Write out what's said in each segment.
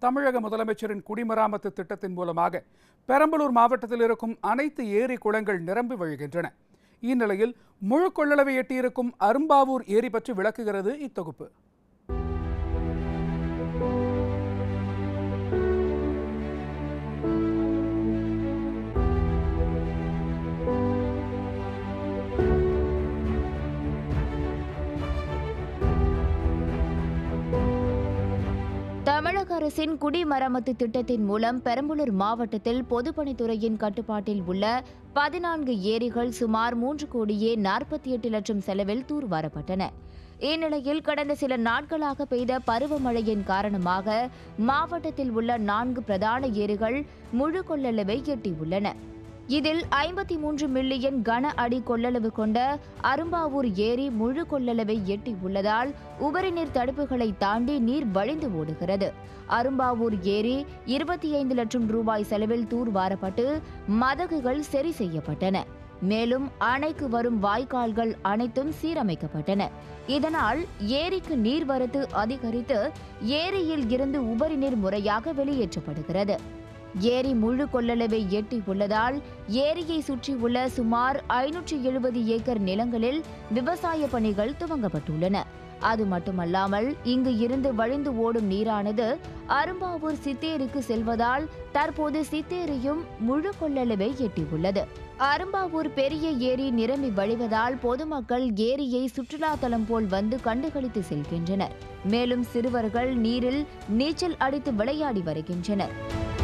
தமிழக முதலமைச்சரின் குடிமராமத்து திட்டத்தின் மூலமாக பெரம்பலூர் மாவட்டத்தில் இருக்கும் அனைத்து ஏரி குளங்கள் நிரம்பி வழிகின்றன இந்நிலையில் முழு கொள்ளளவை எட்டியிருக்கும் அரும்பாவூர் ஏரி பற்றி விளக்குகிறது இத்தொகுப்பு தமிழக அரசின் குடிமராமத்து திட்டத்தின் மூலம் பெரம்பலூர் மாவட்டத்தில் பொதுப்பணித்துறையின் கட்டுப்பாட்டில் உள்ள பதினான்கு ஏரிகள் சுமார் மூன்று கோடியே நாற்பத்தி எட்டு லட்சம் செலவில் தூர்வாரப்பட்டன இந்நிலையில் கடந்த சில நாட்களாக பெய்த பருவமழையின் காரணமாக மாவட்டத்தில் உள்ள நான்கு பிரதான ஏரிகள் முழு கொள்ளளவை எட்டியுள்ளன இதில் ஐம்பத்தி மூன்று மில்லியன் கன அடி கொள்ளளவு கொண்ட அரும்பாவூர் ஏரி முழு கொள்ளளவை எட்டி உள்ளதால் உபரிநீர் தடுப்புகளை தாண்டி நீர் வழிந்து ஓடுகிறது அரும்பாவூர் ஏரி இருபத்தி ஐந்து லட்சம் ரூபாய் செலவில் தூர்வாரப்பட்டு மதகுகள் சரி செய்யப்பட்டன மேலும் அணைக்கு வரும் வாய்க்கால்கள் அனைத்தும் சீரமைக்கப்பட்டன இதனால் ஏரிக்கு நீர்வரத்து அதிகரித்து ஏரியில் இருந்து உபரிநீர் முறையாக வெளியேற்றப்படுகிறது ஏரி முழு கொள்ளளவை எட்டி உள்ளதால் ஏரியை சுற்றியுள்ள சுமார் ஐநூற்றி எழுபது ஏக்கர் நிலங்களில் விவசாய பணிகள் துவங்கப்பட்டுள்ளன அது மட்டுமல்லாமல் இங்கு இருந்து வழிந்து ஓடும் நீரானது அரும்பாவூர் சித்தேரிக்கு செல்வதால் தற்போது சித்தேரியும் முழு கொள்ளளவை எட்டியுள்ளது அரும்பாவூர் பெரிய ஏரி நிரம்பி வழிவதால் பொதுமக்கள் ஏரியை சுற்றுலா தலம் போல் வந்து கண்டுகளித்து செல்கின்றனர் மேலும் சிறுவர்கள் நீரில் நீச்சல் அடித்து விளையாடி வருகின்றனர்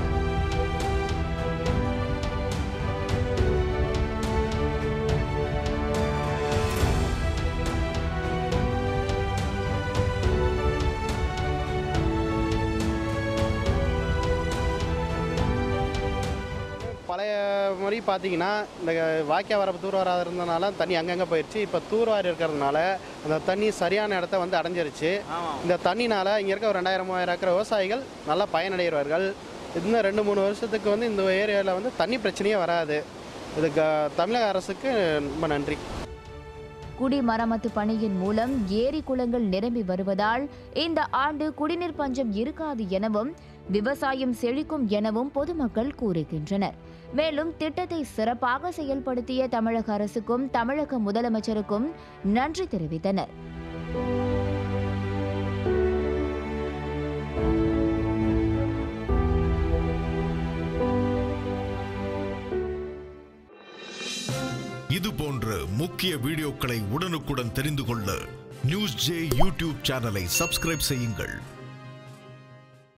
பழைய முறை பார்த்தீங்கன்னா இந்த வாய்க்கா வரப்பு தூர்வாராக இருந்தனால தண்ணி அங்கங்கே போயிடுச்சு இப்போ தூர்வாரி இருக்கிறதுனால அந்த தண்ணி சரியான இடத்த வந்து அடைஞ்சிருச்சு இந்த தண்ணினால் இங்கே இருக்க ஒரு ரெண்டாயிரம் மூவாயிரம் ஏக்கர் விவசாயிகள் நல்லா பயனடைவார்கள் இன்னும் ரெண்டு மூணு வருஷத்துக்கு வந்து இந்த ஏரியாவில் வந்து தண்ணி பிரச்சனையே வராது இது க- தமிழக அரசுக்கு ரொம்ப நன்றி குடிமராமத்து பணியின் மூலம் ஏரி குளங்கள் நிரம்பி வருவதால் இந்த ஆண்டு குடிநீர் பஞ்சம் இருக்காது எனவும் விவசாயம் செழிக்கும் எனவும் பொதுமக்கள் கூறுகின்றனர் மேலும் திட்டத்தை சிறப்பாக செயல்படுத்திய தமிழக அரசுக்கும் தமிழக முதலமைச்சருக்கும் நன்றி தெரிவித்தனர் இது போன்ற முக்கிய வீடியோக்களை உடனுக்குடன் தெரிந்து கொள்ள நியூஸ் ஜே யூடியூப் சேனலை சப்ஸ்கிரைப் செய்யுங்கள்